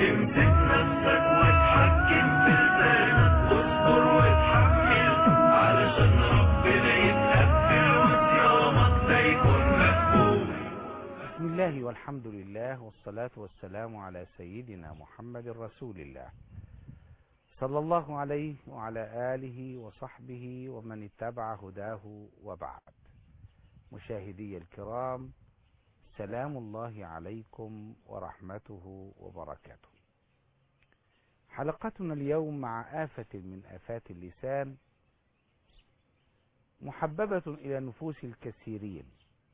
امسك نفسك واتحكم في لسانك واصبر واتحمل علشان ربنا يتقبل وصيامك ده يكون مقبول بسم الله والحمد لله والصلاة والسلام على سيدنا محمد رسول الله صلى الله عليه وعلى آله وصحبه ومن اتبع هداه وبعد مشاهدي الكرام سلام الله عليكم ورحمته وبركاته حلقتنا اليوم مع آفة من آفات اللسان محببة إلى نفوس الكثيرين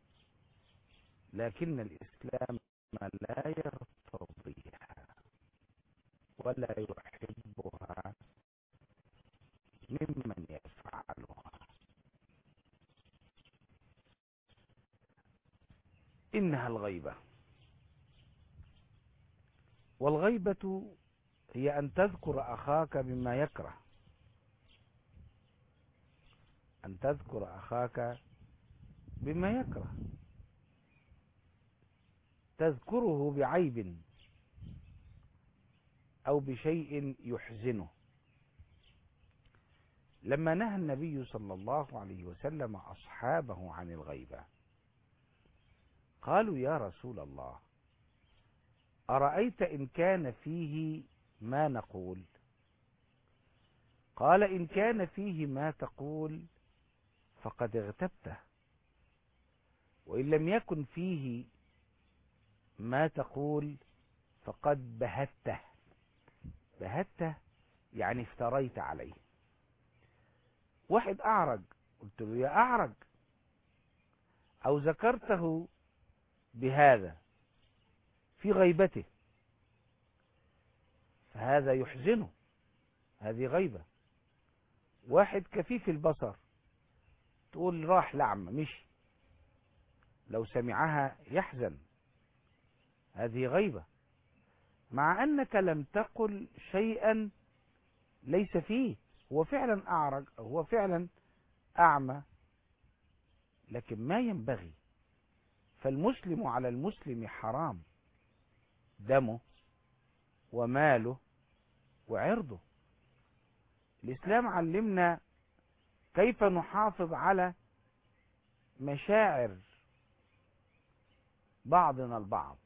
لكن الإسلام لا يرتضيها ولا يحبها ممن يفعلها إنها الغيبة والغيبة هي أن تذكر أخاك بما يكره أن تذكر أخاك بما يكره تذكره بعيب أو بشيء يحزنه لما نهى النبي صلى الله عليه وسلم أصحابه عن الغيبة قالوا يا رسول الله أرأيت إن كان فيه ما نقول قال إن كان فيه ما تقول فقد اغتبته وإن لم يكن فيه ما تقول فقد بهته بهته يعني افتريت عليه واحد أعرج قلت له يا أعرج أو ذكرته بهذا في غيبته فهذا يحزنه هذه غيبة واحد كفيف البصر تقول راح لعمة مشي لو سمعها يحزن هذه غيبة مع أنك لم تقل شيئا ليس فيه هو فعلا أعرج أو هو فعلا أعمى لكن ما ينبغي فالمسلم على المسلم حرام دمه وماله وعرضه الإسلام علمنا كيف نحافظ على مشاعر بعضنا البعض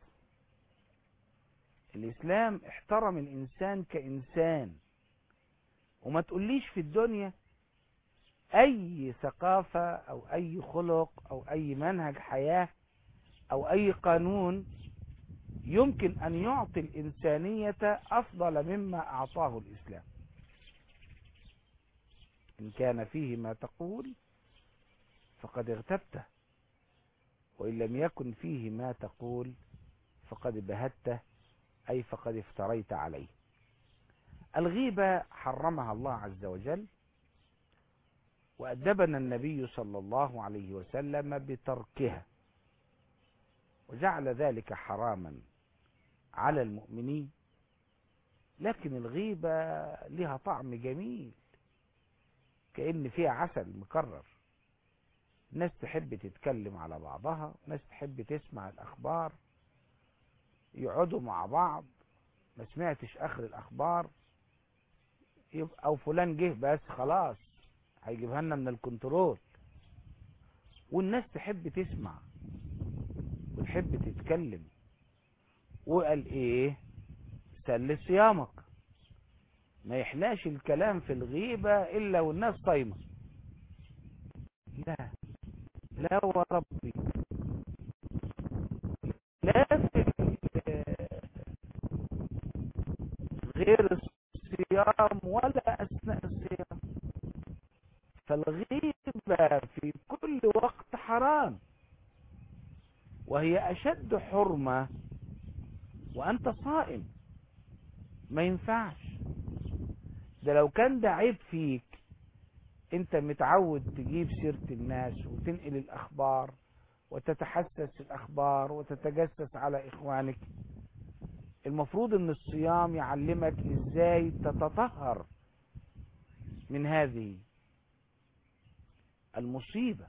الإسلام احترم الإنسان كإنسان وما تقوليش في الدنيا أي ثقافة أو أي خلق أو أي منهج حياة أو أي قانون يمكن أن يعطي الإنسانية أفضل مما أعطاه الإسلام إن كان فيه ما تقول فقد اغتبته وإن لم يكن فيه ما تقول فقد بهته أي فقد افتريت عليه الغيبة حرمها الله عز وجل وأدبنا النبي صلى الله عليه وسلم بتركها وجعل ذلك حراما على المؤمنين لكن الغيبة لها طعم جميل كأن فيها عسل مكرر ناس تحب تتكلم على بعضها ناس تحب تسمع الأخبار يقعدوا مع بعض ما سمعتش آخر الأخبار يبقى أو فلان جه بس خلاص هيجيبها لنا من الكنترول والناس تحب تسمع وتحب تتكلم وقال ايه سل صيامك ما يحلاش الكلام في الغيبة الا والناس صايمة لا لا وربي لا في غير الصيام ولا اثناء الصيام فالغيبة في كل وقت حرام وهي أشد حرمة وأنت صائم ما ينفعش ده لو كان ده عيب فيك انت متعود تجيب سيرة الناس وتنقل الأخبار وتتحسس الأخبار وتتجسس على إخوانك المفروض ان الصيام يعلمك ازاي تتطهر من هذه المصيبة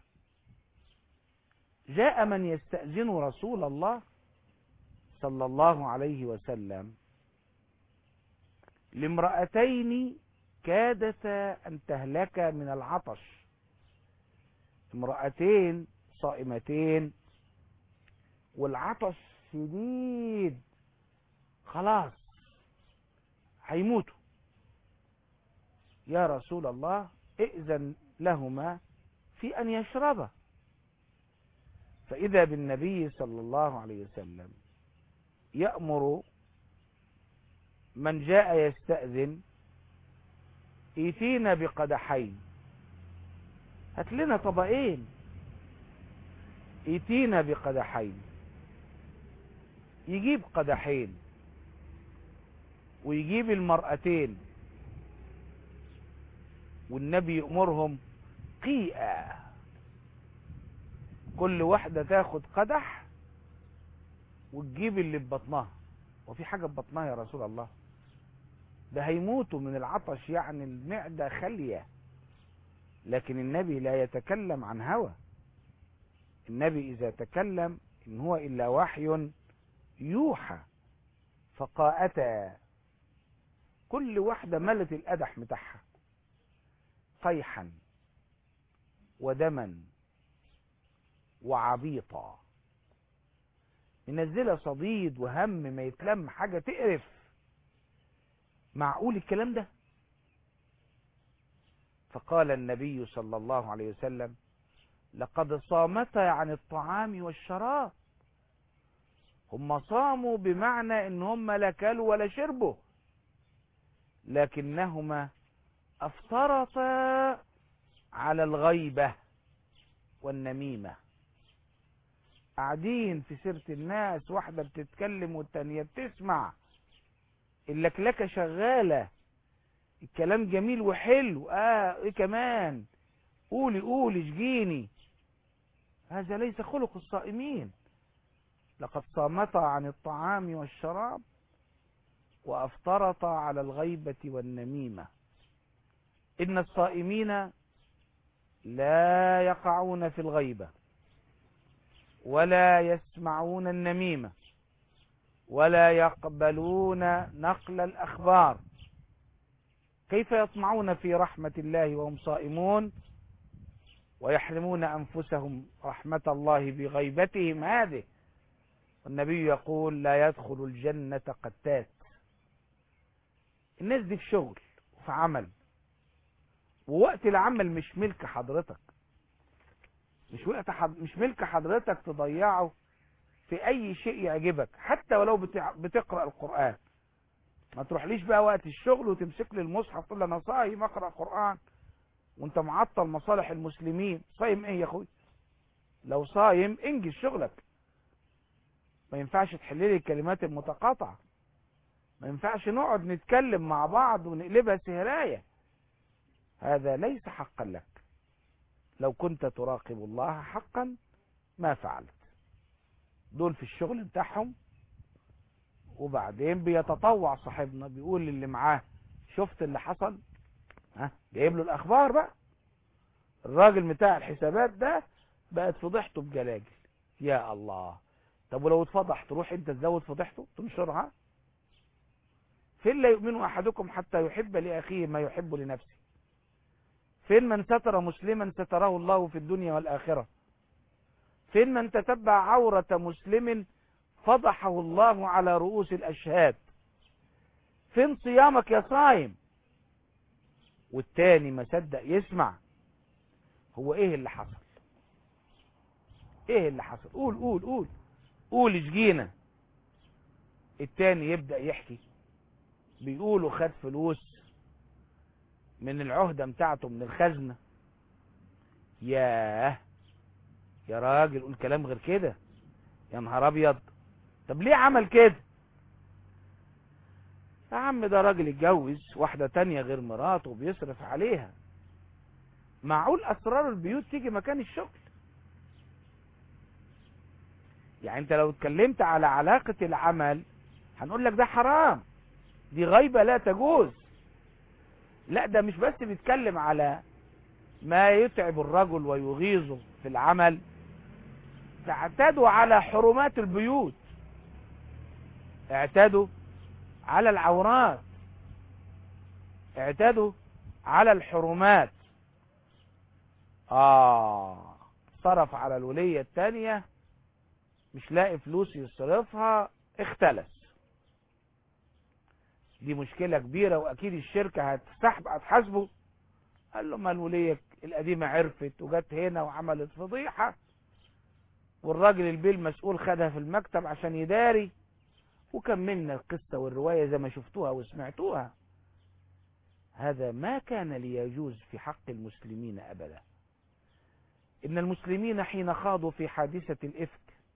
جاء من يستأذن رسول الله صلى الله عليه وسلم لامرأتين كادتا أن تهلكا من العطش امرأتين صائمتين والعطش شديد خلاص هيموتوا يا رسول الله ائذن لهما في أن يشربا فإذا بالنبي صلى الله عليه وسلم يأمر من جاء يستأذن ايتينا بقدحين هات لنا طبقين ايتينا بقدحين يجيب قدحين ويجيب المرأتين والنبي يأمرهم قيئة كل واحدة تاخد قدح وتجيب اللي في بطنها وفي حاجة في بطنها يا رسول الله ده هيموتوا من العطش يعني المعدة خالية لكن النبي لا يتكلم عن هوى النبي إذا تكلم إن هو إلا وحي يوحى فقاءتا كل واحدة ملت القدح بتاعها قيحا ودما وعبيطا منزلة صديد وهم ما يتلم حاجة تقرف معقول الكلام ده فقال النبي صلى الله عليه وسلم لقد صامتا عن الطعام والشراب هم صاموا بمعنى ان هم لا كلوا ولا شربوا لكنهما افطرتا على الغيبة والنميمة قاعدين في سيرة الناس واحدة بتتكلم والتانية بتسمع اللكلكة شغالة الكلام جميل وحلو اه ايه كمان قولي قولي اشجيني هذا ليس خلق الصائمين لقد صامتا عن الطعام والشراب وافطرتا على الغيبة والنميمة ان الصائمين لا يقعون في الغيبة ولا يسمعون النميمة ولا يقبلون نقل الأخبار كيف يطمعون في رحمة الله وهم صائمون ويحرمون أنفسهم رحمة الله بغيبتهم هذه والنبي يقول لا يدخل الجنة قتات الناس دي في شغل وفي عمل ووقت العمل مش ملك حضرتك مش وقت حض... مش ملك حضرتك تضيعه في اي شيء يعجبك حتى ولو بتع... بتقرا القران ما تروحليش بقى وقت الشغل وتمسك لي المصحف تقول لي انا صايم اقرا قران وانت معطل مصالح المسلمين صايم ايه يا اخوي لو صايم انجز شغلك ما ينفعش تحل لي الكلمات المتقاطعه ما ينفعش نقعد نتكلم مع بعض ونقلبها سهرايه هذا ليس حقا لك لو كنت تراقب الله حقا ما فعلت دول في الشغل بتاعهم وبعدين بيتطوع صاحبنا بيقول للي معاه شفت اللي حصل ها جايب له الاخبار بقى الراجل بتاع الحسابات ده بقت فضحته بجلاجل يا الله طب ولو اتفضح تروح انت تزود فضحته تنشرها فين لا يؤمن احدكم حتى يحب لاخيه ما يحب لنفسه فين من ستر مسلما ستره الله في الدنيا والآخرة فين من تتبع عورة مسلم فضحه الله على رؤوس الأشهاد فين صيامك يا صايم والتاني ما صدق يسمع هو ايه اللي حصل ايه اللي حصل قول قول قول قول اشجينا التاني يبدأ يحكي بيقولوا خد فلوس من العهدة بتاعته من الخزنة ياه يا راجل قول كلام غير كده يا نهار ابيض طب ليه عمل كده يا عم ده راجل اتجوز واحدة تانية غير مراته وبيصرف عليها معقول اسرار البيوت تيجي مكان الشغل يعني انت لو اتكلمت على علاقة العمل هنقول لك ده حرام دي غيبة لا تجوز لا ده مش بس بيتكلم على ما يتعب الرجل ويغيظه في العمل ده اعتادوا على حرمات البيوت اعتادوا على العورات اعتدوا على الحرمات آه صرف على الولية التانية مش لاقي فلوس يصرفها اختلس دي مشكلة كبيرة وأكيد الشركة هتسحب هتحاسبه قال له ما الولية القديمة عرفت وجت هنا وعملت فضيحة والراجل البيل مسؤول خدها في المكتب عشان يداري وكملنا القصة والرواية زي ما شفتوها وسمعتوها هذا ما كان ليجوز في حق المسلمين أبدا إن المسلمين حين خاضوا في حادثة الإفك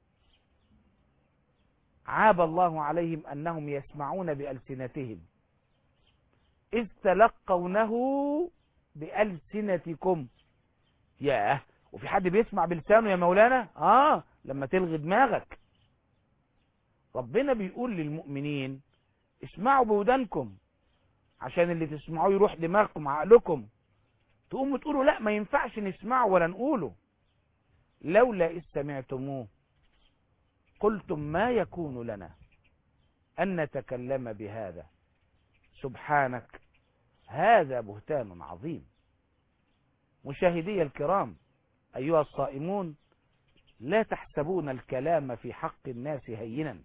عاب الله عليهم أنهم يسمعون بألسنتهم إذ تلقونه بألسنتكم ياه وفي حد بيسمع بلسانه يا مولانا آه لما تلغي دماغك ربنا بيقول للمؤمنين اسمعوا بودانكم عشان اللي تسمعوه يروح دماغكم عقلكم تقوموا تقولوا لا ما ينفعش نسمعه ولا نقوله لولا إذ سمعتموه قلتم ما يكون لنا أن نتكلم بهذا سبحانك هذا بهتان عظيم مشاهدي الكرام أيها الصائمون لا تحسبون الكلام في حق الناس هينا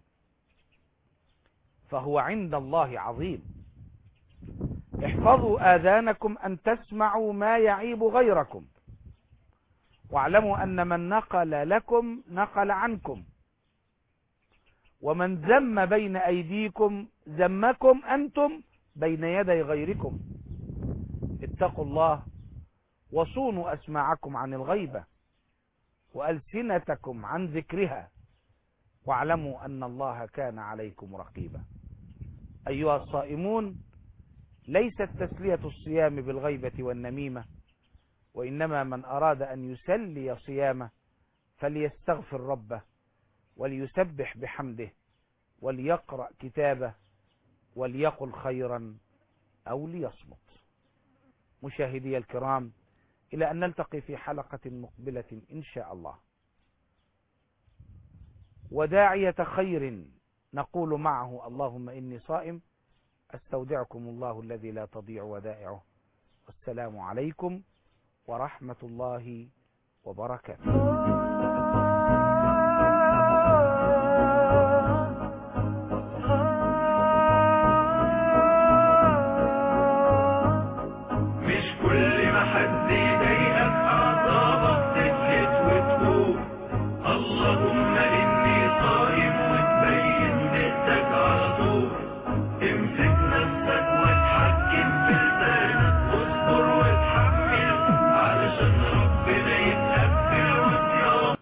فهو عند الله عظيم احفظوا آذانكم أن تسمعوا ما يعيب غيركم واعلموا أن من نقل لكم نقل عنكم ومن ذم بين أيديكم ذمكم أنتم بين يدي غيركم اتقوا الله وصونوا أسماعكم عن الغيبة وألسنتكم عن ذكرها واعلموا أن الله كان عليكم رقيبا أيها الصائمون ليست تسلية الصيام بالغيبة والنميمة وإنما من أراد أن يسلي صيامه فليستغفر ربه وليسبح بحمده وليقرأ كتابه وليقل خيرا أو ليصمت مشاهدي الكرام إلى أن نلتقي في حلقة مقبلة إن شاء الله وداعية خير نقول معه اللهم إني صائم أستودعكم الله الذي لا تضيع ودائعه والسلام عليكم ورحمة الله وبركاته